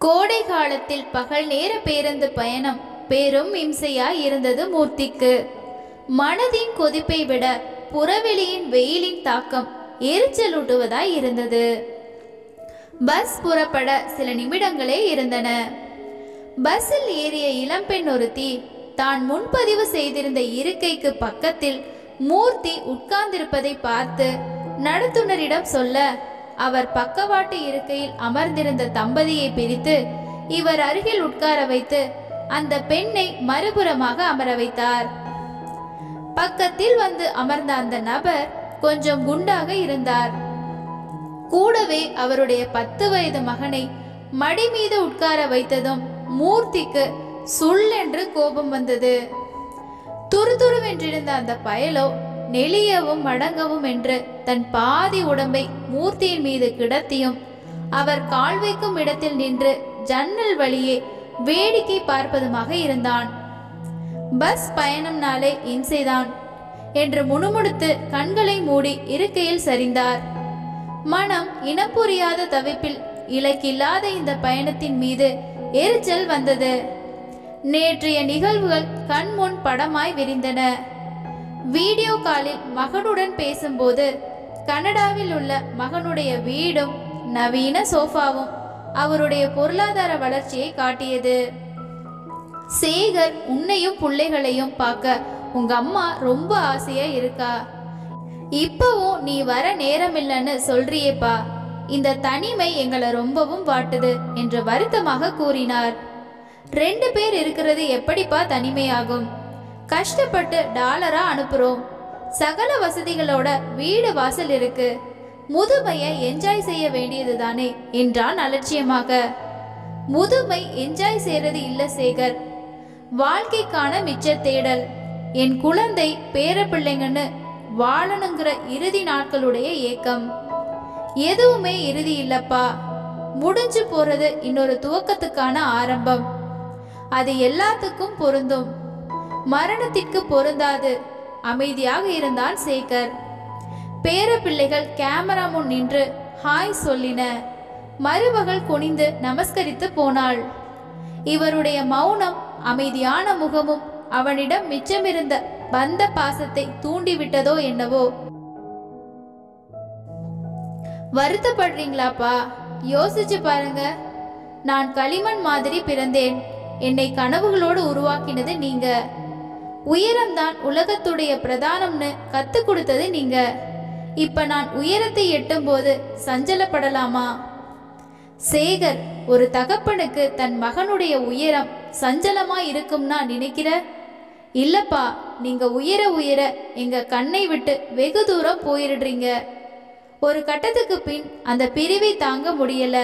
கோடை காலத்தில் பகல் நேர பேருந்து பயணம் பெரும் இம்சையாய் இருந்தது மூர்த்திக்கு மனதின் கொதிப்பை விட புறவெளியின் வெயிலின் தாக்கம் எரிச்சலூட்டுவதாய் இருந்தது பஸ் புறப்பட சில நிமிடங்களே இருந்தன பஸ்ஸில் ஏறிய இளம்பெண் ஒருத்தி தான் முன்பதிவு செய்திருந்த இருக்கைக்கு பக்கத்தில் மூர்த்தி உட்கார்ந்திருப்பதை பார்த்து நடத்துனரிடம் சொல்ல அவர் பக்கவாட்டு இருக்கையில் அமர்ந்திருந்த தம்பதியை பிரித்து இவர் அருகில் உட்கார வைத்து அந்த பெண்ணை மறுபுறமாக அமர வைத்தார் பக்கத்தில் வந்து அமர்ந்த அந்த நபர் கொஞ்சம் குண்டாக இருந்தார் கூடவே அவருடைய பத்து வயது மகனை மடி மீது உட்கார வைத்ததும் மூர்த்திக்கு சுள்ளென்று கோபம் வந்தது துருதுருவென்றிருந்த அந்த பயலோ நெளியவும் மடங்கவும் என்று தன் பாதி உடம்பை மூர்த்தியின் மீது கிடத்தியும் அவர் கால் வைக்கும் இடத்தில் நின்று ஜன்னல் வழியே வேடிக்கை பார்ப்பதுமாக இருந்தான் பஸ் பயணம் நாளே இம்சைதான் என்று முணுமுணுத்து கண்களை மூடி இருக்கையில் சரிந்தார் மனம் இனம் புரியாத தவிப்பில் இலக்கில்லாத இந்த பயணத்தின் மீது எரிச்சல் வந்தது நேற்றைய நிகழ்வுகள் கண்முன் படமாய் விரிந்தன வீடியோ காலில் மகனுடன் பேசும்போது கனடாவில் உள்ள மகனுடைய வீடும் நவீன சோஃபாவும் அவருடைய பொருளாதார வளர்ச்சியை காட்டியது சேகர் உன்னையும் பிள்ளைகளையும் பார்க்க உங்க அம்மா ரொம்ப ஆசையா இருக்கா இப்பவும் நீ வர நேரமில்லைன்னு சொல்றியேப்பா இந்த தனிமை எங்களை ரொம்பவும் வாட்டுது என்று வருத்தமாக கூறினார் ரெண்டு பேர் இருக்கிறது எப்படிப்பா தனிமையாகும் கஷ்டப்பட்டு டாலரா அனுப்புறோம் சகல வசதிகளோட வீடு வாசல் இருக்கு முதுமைய என்ஜாய் செய்ய வேண்டியது தானே என்றான் அலட்சியமாக முதுமை என்ஜாய் செய்யறது இல்ல சேகர் வாழ்க்கைக்கான மிச்ச தேடல் என் குழந்தை பேர பிள்ளைங்கன்னு வாழணுங்கிற இறுதி நாட்களுடைய ஏக்கம் எதுவுமே இறுதி இல்லப்பா முடிஞ்சு போறது இன்னொரு துவக்கத்துக்கான ஆரம்பம் அது எல்லாத்துக்கும் பொருந்தும் மரணத்திற்கு பொருந்தாது அமைதியாக இருந்தான் சேகர் பேர பிள்ளைகள் கேமரா முன் நின்று ஹாய் சொல்லின மருமகள் குனிந்து நமஸ்கரித்து போனாள் இவருடைய மௌனம் அமைதியான முகமும் அவனிடம் மிச்சமிருந்த பந்த பாசத்தை தூண்டிவிட்டதோ என்னவோ வருத்தப்படுறீங்களாப்பா யோசிச்சு பாருங்க நான் களிமண் மாதிரி பிறந்தேன் என்னை கனவுகளோடு உருவாக்கினது நீங்க உயரம்தான் உலகத்துடைய பிரதானம்னு கத்து கொடுத்தது நீங்க இப்ப நான் உயரத்தை எட்டும்போது சஞ்சலப்படலாமா சேகர் ஒரு தகப்பனுக்கு தன் மகனுடைய உயரம் சஞ்சலமா இருக்கும்னா நினைக்கிற இல்லப்பா நீங்க உயர உயர எங்க கண்ணை விட்டு வெகு தூரம் போயிடுறீங்க ஒரு கட்டத்துக்கு பின் அந்த பிரிவை தாங்க முடியல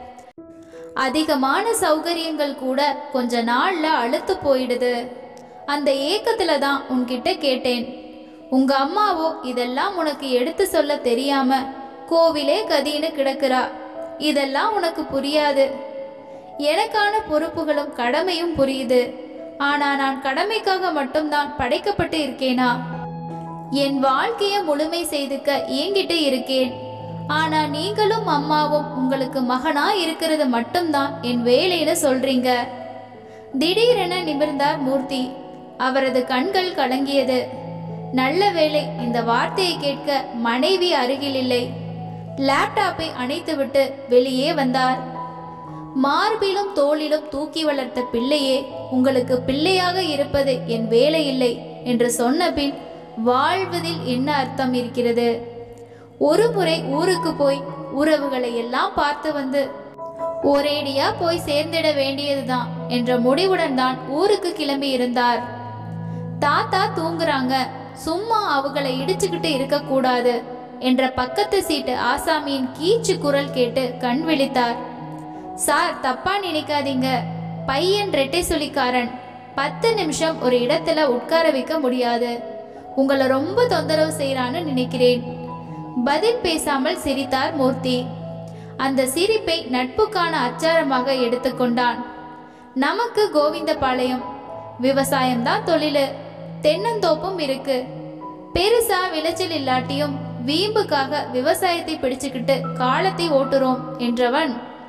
அதிகமான சௌகரியங்கள் கூட கொஞ்ச நாள்ல அழுத்து போயிடுது அந்த ஏக்கத்துல தான் உன்கிட்ட கேட்டேன் உங்க அம்மாவோ இதெல்லாம் உனக்கு எடுத்து சொல்ல தெரியாம கோவிலே கதின்னு கிடக்குறா இதெல்லாம் உனக்கு புரியாது எனக்கான பொறுப்புகளும் கடமையும் புரியுது ஆனா நான் கடமைக்காக மட்டும்தான் படைக்கப்பட்டு இருக்கேனா என் வாழ்க்கைய முழுமை செய்துக்க என்கிட்ட இருக்கேன் ஆனா நீங்களும் அம்மாவும் உங்களுக்கு மகனா இருக்கிறது மட்டும்தான் என் வேலைன்னு சொல்றீங்க திடீரென நிமிர்ந்தார் மூர்த்தி அவரது கண்கள் கலங்கியது நல்ல வேளை இந்த வார்த்தையை கேட்க மனைவி அருகில் இல்லை லேப்டாப்பை அணைத்துவிட்டு வெளியே வந்தார் மார்பிலும் தோளிலும் தூக்கி வளர்த்த பிள்ளையே உங்களுக்கு பிள்ளையாக இருப்பது என் வேலை இல்லை என்று சொன்ன பின் வாழ்வதில் என்ன அர்த்தம் இருக்கிறது ஒரு முறை ஊருக்கு போய் உறவுகளை எல்லாம் பார்த்து வந்து ஒரேடியா போய் சேர்ந்திட வேண்டியதுதான் என்ற முடிவுடன் தான் ஊருக்கு கிளம்பி இருந்தார் தாத்தா தூங்குறாங்க சும்மா அவங்களை இடிச்சுக்கிட்டு இருக்கக்கூடாது என்ற பக்கத்து சீட்டு ஆசாமியின் கீச்சு குரல் கேட்டு கண் விழித்தார் சார் தப்பா நினைக்காதீங்க பையன் ரெட்டை சுழிக்காரன் பத்து நிமிஷம் ஒரு இடத்துல உட்கார வைக்க முடியாது உங்களை ரொம்ப தொந்தரவு செய்யறான்னு நினைக்கிறேன் பதில் பேசாமல் சிரித்தார் மூர்த்தி அந்த சிரிப்பை நட்புக்கான அச்சாரமாக எடுத்துக்கொண்டான் நமக்கு கோவிந்தபாளையம் விவசாயம்தான் தொழிலு தென்னந்தோப்பும் இருக்கு பெருசா விளைச்சல் இல்லாட்டியும் வீம்புக்காக விவசாயத்தை பிடிச்சுக்கிட்டு காலத்தை ஓட்டுறோம் என்றவன்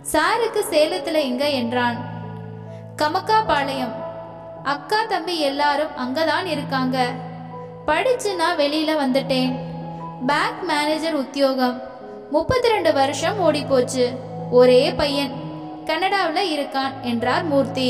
சாருக்கு சேலத்துல எங்க என்றான் கமக்காபாளையம் அக்கா தம்பி எல்லாரும் அங்கதான் இருக்காங்க படிச்சு நான் வெளியில வந்துட்டேன் பேங்க் மேனேஜர் உத்தியோகம் முப்பத்தி ரெண்டு வருஷம் ஓடி போச்சு ஒரே பையன் கனடாவில் இருக்கான் என்றார் மூர்த்தி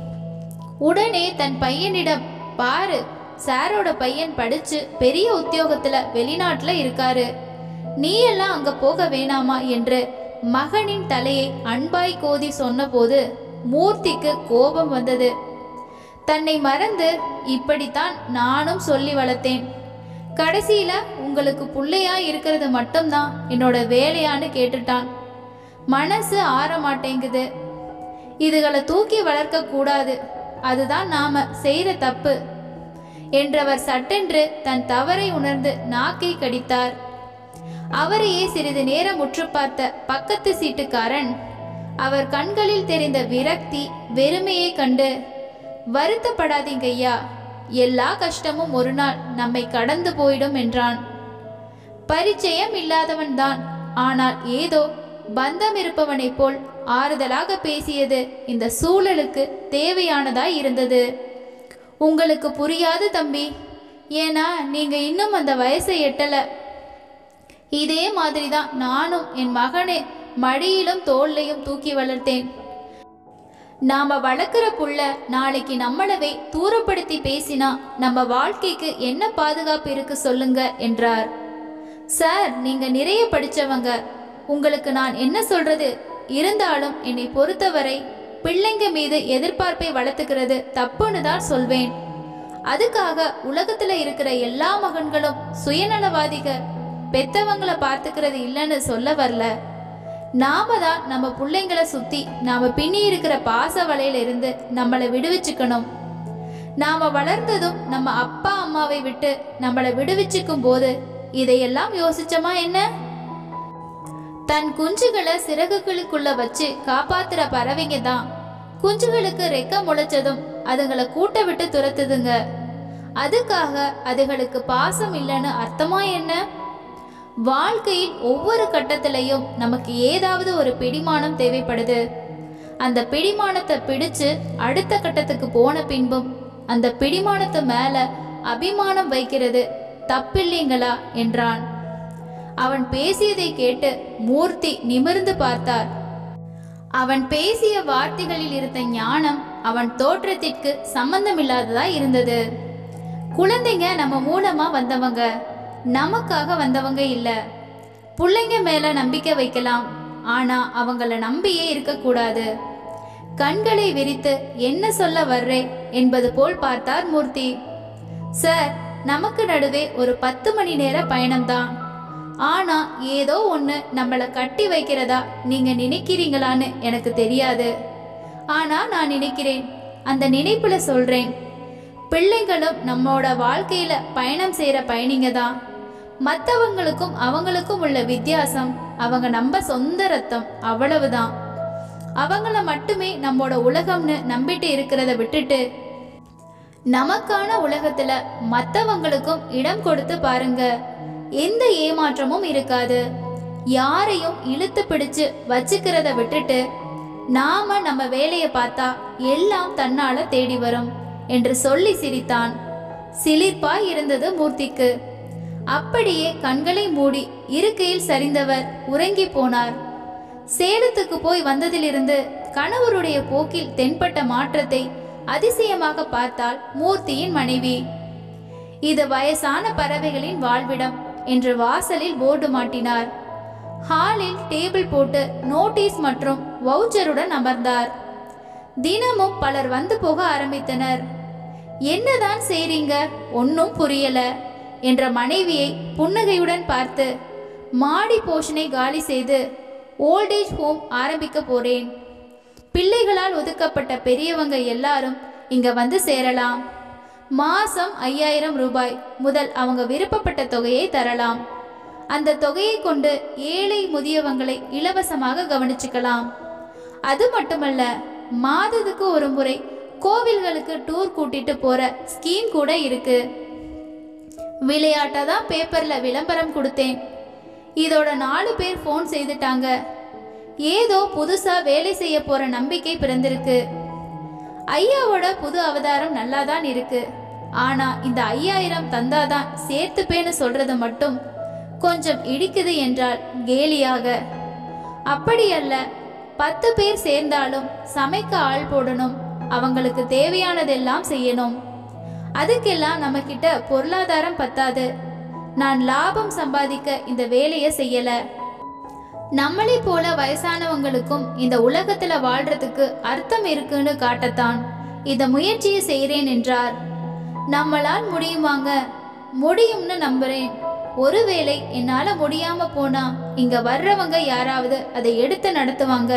உடனே தன் பையனிடம் பாரு சாரோட பையன் படிச்சு பெரிய உத்தியோகத்துல வெளிநாட்டுல இருக்காரு நீ எல்லாம் அங்க போக வேணாமா என்று மகனின் தலையை அன்பாய் கோதி சொன்னபோது மூர்த்திக்கு கோபம் வந்தது தன்னை மறந்து இப்படித்தான் நானும் சொல்லி வளர்த்தேன் கடைசியில உங்களுக்கு புள்ளையா இருக்கிறது மட்டும்தான் என்னோட வேலையான்னு கேட்டுட்டான் மனசு ஆற மாட்டேங்குது இதுகளை தூக்கி வளர்க்க கூடாது அதுதான் நாம செய்யற தப்பு என்றவர் சட்டென்று தன் தவறை உணர்ந்து நாக்கை கடித்தார் அவரையே சிறிது நேரம் உற்று பார்த்த பக்கத்து சீட்டுக்காரன் அவர் கண்களில் தெரிந்த விரக்தி வெறுமையை கண்டு வருத்தப்படாதீங்க ஐயா எல்லா கஷ்டமும் ஒரு நாள் நம்மை கடந்து போயிடும் என்றான் பரிச்சயம் இல்லாதவன்தான் ஆனால் ஏதோ பந்தம் இருப்பவனைப் போல் ஆறுதலாக பேசியது இந்த சூழலுக்கு தேவையானதாய் இருந்தது உங்களுக்கு புரியாது தம்பி ஏன்னா நீங்க இன்னும் அந்த வயசை எட்டல இதே மாதிரி தான் நானும் என் மகனை மடியிலும் தோல்லையும் தூக்கி வளர்த்தேன் நாம வளர்க்குற புள்ள நாளைக்கு நம்மளவே தூரப்படுத்தி பேசினா நம்ம வாழ்க்கைக்கு என்ன பாதுகாப்பு இருக்கு சொல்லுங்க என்றார் சார் நீங்க நிறைய படிச்சவங்க உங்களுக்கு நான் என்ன சொல்றது இருந்தாலும் என்னை பொறுத்தவரை பிள்ளைங்க மீது எதிர்பார்ப்பை வளர்த்துக்கிறது தப்புன்னு தான் சொல்வேன் அதுக்காக உலகத்துல இருக்கிற எல்லா மகன்களும் சுயநலவாதிக பெத்தவங்கள பார்த்துக்கிறது இல்லைன்னு சொல்ல வரல நாம தான் நம்ம பிள்ளைங்களை சுத்தி நாம பின்னி இருக்கிற பாச வலையில இருந்து நம்மளை விடுவிச்சுக்கணும் நாம வளர்ந்ததும் நம்ம அப்பா அம்மாவை விட்டு நம்மளை விடுவிச்சுக்கும் போது இதையெல்லாம் யோசிச்சோமா என்ன தன் குஞ்சுகளை சிறகுகளுக்குள்ள வச்சு காப்பாத்துற பறவைங்க தான் குஞ்சுகளுக்கு ரெக்க முளைச்சதும் அதுங்களை கூட்ட விட்டு துரத்துதுங்க அதுக்காக அதுகளுக்கு பாசம் இல்லைன்னு அர்த்தமா என்ன வாழ்க்கையில் ஒவ்வொரு கட்டத்திலையும் நமக்கு ஏதாவது ஒரு பிடிமானம் தேவைப்படுது அந்த பிடிமானத்தை பிடிச்சு அடுத்த கட்டத்துக்கு போன பின்பும் அந்த பிடிமானத்து மேல அபிமானம் வைக்கிறது தப்பில்லைங்களா என்றான் அவன் பேசியதை கேட்டு மூர்த்தி நிமிர்ந்து பார்த்தார் அவன் பேசிய வார்த்தைகளில் இருந்த ஞானம் அவன் தோற்றத்திற்கு சம்பந்தமில்லாததா இருந்தது குழந்தைங்க நம்ம மூலமா வந்தவங்க நமக்காக வந்தவங்க இல்ல புள்ளைங்க மேல நம்பிக்கை வைக்கலாம் ஆனா அவங்கள நம்பியே இருக்கக்கூடாது கண்களை விரித்து என்ன சொல்ல வர்றேன் என்பது போல் பார்த்தார் மூர்த்தி சார் நமக்கு நடுவே ஒரு பத்து மணி நேர பயணம்தான் ஆனா ஏதோ ஒண்ணு நம்மள கட்டி வைக்கிறதா நீங்க நினைக்கிறீங்களான்னு எனக்கு தெரியாது ஆனா நான் நினைக்கிறேன் அந்த நினைப்புல சொல்றேன் பிள்ளைங்களும் நம்மோட வாழ்க்கையில பயணம் செய்யற பயணிங்க தான் மற்றவங்களுக்கும் அவங்களுக்கும் உள்ள வித்தியாசம் அவங்க நம்ம சொந்த ரத்தம் அவ்வளவுதான் அவங்கள மட்டுமே நம்மோட உலகம்னு நம்பிட்டு இருக்கிறத விட்டுட்டு நமக்கான உலகத்துல மத்தவங்களுக்கும் இடம் கொடுத்து பாருங்க எந்த ஏமாற்றமும் இருக்காது யாரையும் இழுத்து பிடிச்சு வச்சுக்கிறத விட்டுட்டு நாம நம்ம வேலையை பார்த்தா எல்லாம் தன்னால தேடி வரும் என்று சொல்லி சிரித்தான் சிலிர்ப்பாய் இருந்தது மூர்த்திக்கு அப்படியே கண்களை மூடி இருக்கையில் சரிந்தவர் உறங்கி போனார் சேலத்துக்கு போய் வந்ததிலிருந்து கணவருடைய போக்கில் தென்பட்ட மாற்றத்தை அதிசயமாக பார்த்தாள் மூர்த்தியின் மனைவி இது வயசான பறவைகளின் வாழ்விடம் என்று வாசலில் போர்டு மாட்டினார் ஹாலில் டேபிள் போட்டு நோட்டீஸ் மற்றும் வவுச்சருடன் அமர்ந்தார் தினமும் பலர் வந்து போக ஆரம்பித்தனர் என்னதான் செய்றீங்க ஒன்னும் புரியல என்ற மனைவியை புன்னகையுடன் பார்த்து மாடி போஷனை காலி செய்து ஓல்டேஜ் ஹோம் ஆரம்பிக்க போறேன் பிள்ளைகளால் ஒதுக்கப்பட்ட பெரியவங்க எல்லாரும் இங்க வந்து சேரலாம் மாசம் ஐயாயிரம் ரூபாய் முதல் அவங்க விருப்பப்பட்ட தொகையை தரலாம் அந்த தொகையை கொண்டு ஏழை முதியவங்களை இலவசமாக கவனிச்சுக்கலாம் அது மட்டுமல்ல மாதத்துக்கு ஒரு முறை கோவில்களுக்கு டூர் கூட்டிட்டு போற ஸ்கீம் கூட இருக்கு விளையாட்டா தான் பேப்பர்ல விளம்பரம் கொடுத்தேன் இதோட நாலு பேர் ஃபோன் செய்துட்டாங்க ஏதோ புதுசா வேலை செய்ய போற நம்பிக்கை பிறந்திருக்கு ஐயாவோட புது அவதாரம் நல்லா தான் இருக்கு ஆனா இந்த ஐயாயிரம் தந்தாதான் சேர்த்துப்பேன்னு சொல்றது மட்டும் கொஞ்சம் இடிக்குது என்றால் கேலியாக அப்படியல்ல பத்து பேர் சேர்ந்தாலும் சமைக்க ஆள் போடணும் அவங்களுக்கு தேவையானதெல்லாம் செய்யணும் அதுக்கெல்லாம் நம்ம கிட்ட பொருளாதாரம் பத்தாது நான் லாபம் சம்பாதிக்க இந்த வேலையை செய்யல நம்மளை போல வயசானவங்களுக்கும் இந்த உலகத்துல வாழ்றதுக்கு அர்த்தம் இருக்குன்னு காட்டத்தான் இந்த முயற்சியை செய்கிறேன் என்றார் நம்மளால் முடியுமாங்க முடியும்னு நம்புறேன் ஒருவேளை என்னால முடியாம போனா இங்க வர்றவங்க யாராவது அதை எடுத்து நடத்துவாங்க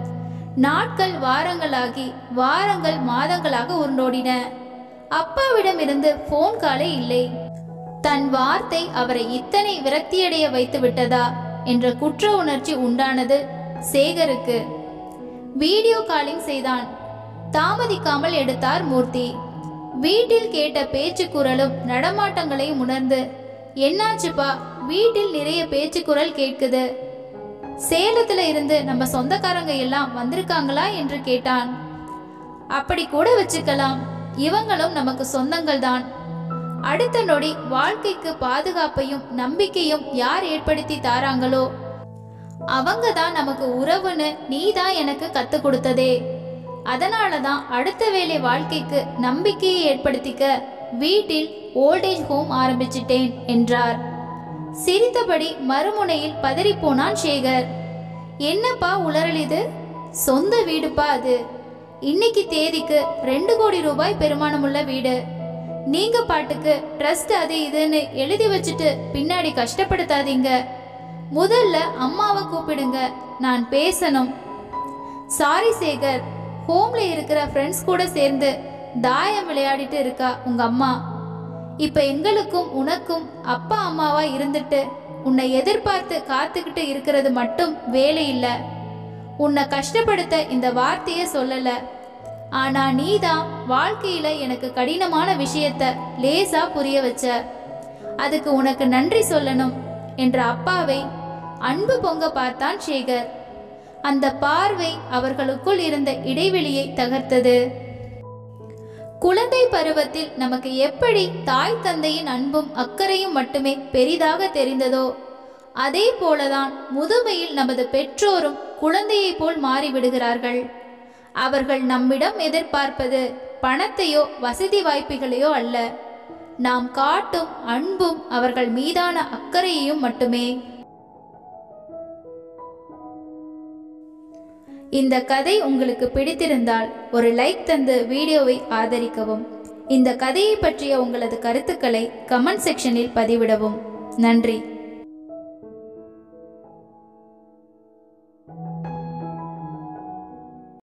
நாட்கள் வாரங்களாகி வாரங்கள் மாதங்களாக உருண்டோடின அப்பாவிடமிருந்து ஃபோன் காலே இல்லை தன் வார்த்தை அவரை இத்தனை விரக்தியடைய வைத்து விட்டதா என்ற குற்ற உணர்ச்சி உண்டானது சேகருக்கு வீடியோ காலிங் செய்தான் தாமதிக்காமல் எடுத்தார் மூர்த்தி வீட்டில் கேட்ட பேச்சு குரலும் நடமாட்டங்களையும் உணர்ந்து என்னாச்சுப்பா வீட்டில் நிறைய பேச்சு குரல் கேட்குது சேலத்துல இருந்து நம்ம சொந்தக்காரங்க எல்லாம் வந்திருக்காங்களா என்று கேட்டான் அப்படி கூட வச்சுக்கலாம் இவங்களும் நமக்கு சொந்தங்கள் தான் அடுத்த நொடி வாழ்க்கைக்கு பாதுகாப்பையும் நம்பிக்கையும் யார் ஏற்படுத்தி தாராங்களோ அவங்க தான் நமக்கு உறவுன்னு நீ தான் எனக்கு கத்து கொடுத்ததே அதனால தான் அடுத்த வேலை வாழ்க்கைக்கு நம்பிக்கையை ஏற்படுத்திக்க வீட்டில் ஓல்டேஜ் ஹோம் ஆரம்பிச்சிட்டேன் என்றார் சிரித்தபடி மறுமுனையில் பதறிப்போனான் சேகர் என்னப்பா உளறல் இது சொந்த வீடுப்பா அது இன்னைக்கு தேதிக்கு ரெண்டு கோடி ரூபாய் பெருமானமுள்ள வீடு நீங்க பாட்டுக்கு ட்ரஸ்ட் அது இதுன்னு எழுதி வச்சுட்டு பின்னாடி கஷ்டப்படுத்தாதீங்க முதல்ல அம்மாவை கூப்பிடுங்க நான் பேசணும் சாரி சேகர் ஹோம்ல இருக்கிற ஃப்ரெண்ட்ஸ் கூட சேர்ந்து தாயம் விளையாடிட்டு இருக்கா உங்க அம்மா இப்ப எங்களுக்கும் உனக்கும் அப்பா அம்மாவா இருந்துட்டு உன்னை எதிர்பார்த்து காத்துக்கிட்டு இருக்கிறது மட்டும் வேலை இல்ல உன்னை கஷ்டப்படுத்த இந்த வார்த்தையே சொல்லல ஆனா நீதான் வாழ்க்கையில எனக்கு கடினமான விஷயத்த லேசா புரிய வச்ச அதுக்கு உனக்கு நன்றி சொல்லணும் என்ற அப்பாவை அன்பு பொங்க பார்த்தான் சேகர் அந்த பார்வை அவர்களுக்குள் இருந்த இடைவெளியை தகர்த்தது குழந்தை பருவத்தில் நமக்கு எப்படி தாய் தந்தையின் அன்பும் அக்கறையும் மட்டுமே பெரிதாக தெரிந்ததோ அதே போலதான் முதுமையில் நமது பெற்றோரும் குழந்தையைப் போல் மாறிவிடுகிறார்கள் அவர்கள் நம்மிடம் எதிர்பார்ப்பது பணத்தையோ வசதி வாய்ப்புகளையோ அல்ல நாம் காட்டும் அன்பும் அவர்கள் மீதான அக்கறையையும் மட்டுமே இந்த கதை உங்களுக்கு பிடித்திருந்தால் ஒரு லைக் தந்து வீடியோவை ஆதரிக்கவும் இந்த கதையை பற்றிய உங்களது கருத்துக்களை கமெண்ட் செக்ஷனில் பதிவிடவும் நன்றி